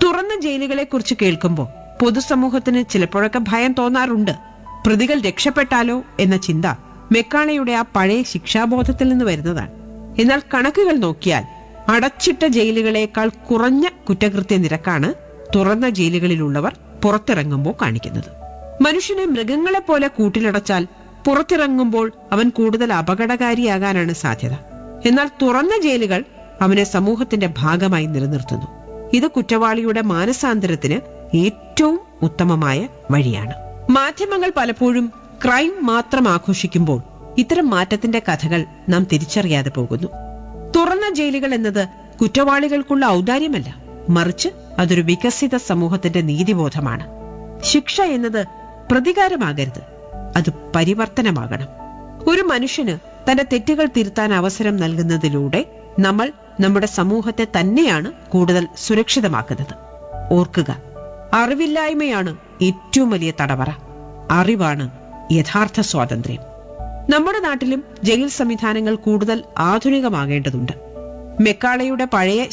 തുറന്ന ജയിലുകളെക്കുറിച്ച് കേൾക്കുമ്പോൾ പൊതുസമൂഹത്തിന് ചിലപ്പോഴൊക്കെ ഭയം തോന്നാറുണ്ട് പ്രതികൾ രക്ഷപ്പെട്ടാലോ എന്ന ചിന്ത മെക്കാളയുടെ ആ പഴയ ശിക്ഷാബോധത്തിൽ നിന്ന് വരുന്നതാണ് എന്നാൽ കണക്കുകൾ നോക്കിയാൽ അടച്ചിട്ട ജയിലുകളേക്കാൾ കുറഞ്ഞ കുറ്റകൃത്യ നിരക്കാണ് തുറന്ന ജയിലുകളിലുള്ളവർ പുറത്തിറങ്ങുമ്പോൾ കാണിക്കുന്നത് മനുഷ്യനെ മൃഗങ്ങളെ പോലെ കൂട്ടിലടച്ചാൽ പുറത്തിറങ്ങുമ്പോൾ അവൻ കൂടുതൽ അപകടകാരിയാകാനാണ് സാധ്യത എന്നാൽ തുറന്ന ജയിലുകൾ അവനെ സമൂഹത്തിന്റെ ഭാഗമായി നിലനിർത്തുന്നു ഇത് കുറ്റവാളിയുടെ മാനസാന്തരത്തിന് ഏറ്റവും ഉത്തമമായ വഴിയാണ് മാധ്യമങ്ങൾ പലപ്പോഴും ക്രൈം മാത്രം ആഘോഷിക്കുമ്പോൾ ഇത്തരം മാറ്റത്തിന്റെ കഥകൾ നാം തിരിച്ചറിയാതെ പോകുന്നു തുറന്ന ജയിലുകൾ എന്നത് കുറ്റവാളികൾക്കുള്ള ഔദാര്യമല്ല മറിച്ച് അതൊരു വികസിത സമൂഹത്തിന്റെ നീതിബോധമാണ് ശിക്ഷ എന്നത് പ്രതികാരമാകരുത് അത് പരിവർത്തനമാകണം ഒരു മനുഷ്യന് തന്റെ തെറ്റുകൾ തിരുത്താൻ അവസരം നൽകുന്നതിലൂടെ നമ്മൾ നമ്മുടെ സമൂഹത്തെ തന്നെയാണ് കൂടുതൽ സുരക്ഷിതമാക്കുന്നത് ഓർക്കുക അറിവില്ലായ്മയാണ് ഏറ്റവും വലിയ തടവറ അറിവാണ് യഥാർത്ഥ സ്വാതന്ത്ര്യം നമ്മുടെ നാട്ടിലും ജയിൽ സംവിധാനങ്ങൾ കൂടുതൽ ആധുനികമാകേണ്ടതുണ്ട് മെക്കാളയുടെ പഴയ